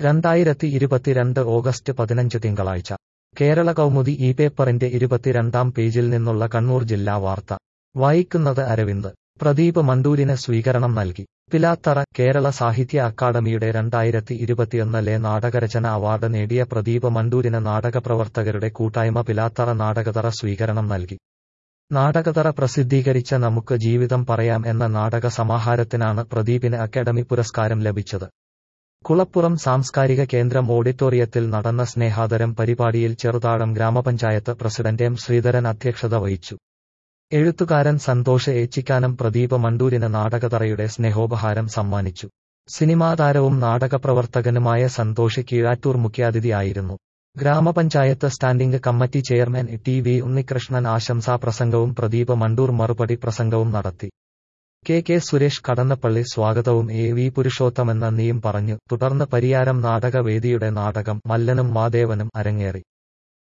രണ്ടായിരത്തി ഇരുപത്തിരണ്ട് ഓഗസ്റ്റ് പതിനഞ്ച് തിങ്കളാഴ്ച കേരള കൗമുദി ഈ പേപ്പറിന്റെ ഇരുപത്തിരണ്ടാം പേജിൽ നിന്നുള്ള കണ്ണൂർ ജില്ലാ വാർത്ത വായിക്കുന്നത് അരവിന്ദ് പ്രദീപ് മണ്ടൂരിന് സ്വീകരണം നൽകി പിലാത്തറ കേരള സാഹിത്യ അക്കാദമിയുടെ രണ്ടായിരത്തി ഇരുപത്തിയൊന്നിലെ നാടകരചന അവാർഡ് നേടിയ പ്രദീപ് മണ്ടൂരിന് നാടകപ്രവർത്തകരുടെ കൂട്ടായ്മ പിലാത്തറ നാടകതറ സ്വീകരണം നൽകി നാടകതറ പ്രസിദ്ധീകരിച്ച നമുക്ക് ജീവിതം പറയാം എന്ന നാടക സമാഹാരത്തിനാണ് പ്രദീപിന് അക്കാദമി പുരസ്കാരം ലഭിച്ചത് കുളപ്പുറം സാംസ്കാരിക കേന്ദ്രം ഓഡിറ്റോറിയത്തിൽ നടന്ന സ്നേഹാദരം പരിപാടിയിൽ ചെറുതാഴം ഗ്രാമപഞ്ചായത്ത് പ്രസിഡന്റ് എം ശ്രീധരൻ അധ്യക്ഷത വഹിച്ചു എഴുത്തുകാരൻ സന്തോഷ് ഏച്ചിക്കാനം പ്രദീപ മണ്ടൂരിന് നാടകതറയുടെ സ്നേഹോപഹാരം സമ്മാനിച്ചു സിനിമാതാരവും നാടകപ്രവർത്തകനുമായ സന്തോഷ് കീഴാറ്റൂർ മുഖ്യാതിഥിയായിരുന്നു ഗ്രാമപഞ്ചായത്ത് standing committee chairman T V Unnikrishnan ആശംസാപ്രസംഗവും പ്രദീപ മണ്ടൂർ മറുപടി പ്രസംഗവും നടത്തി കെ കെ സുരേഷ് കടന്നപ്പള്ളി സ്വാഗതവും എ വി പുരുഷോത്തമെന്ന നീയും പറഞ്ഞു തുടർന്ന് പരിയാരം നാടകവേദിയുടെ നാടകം മല്ലനും മാദേവനും അരങ്ങേറി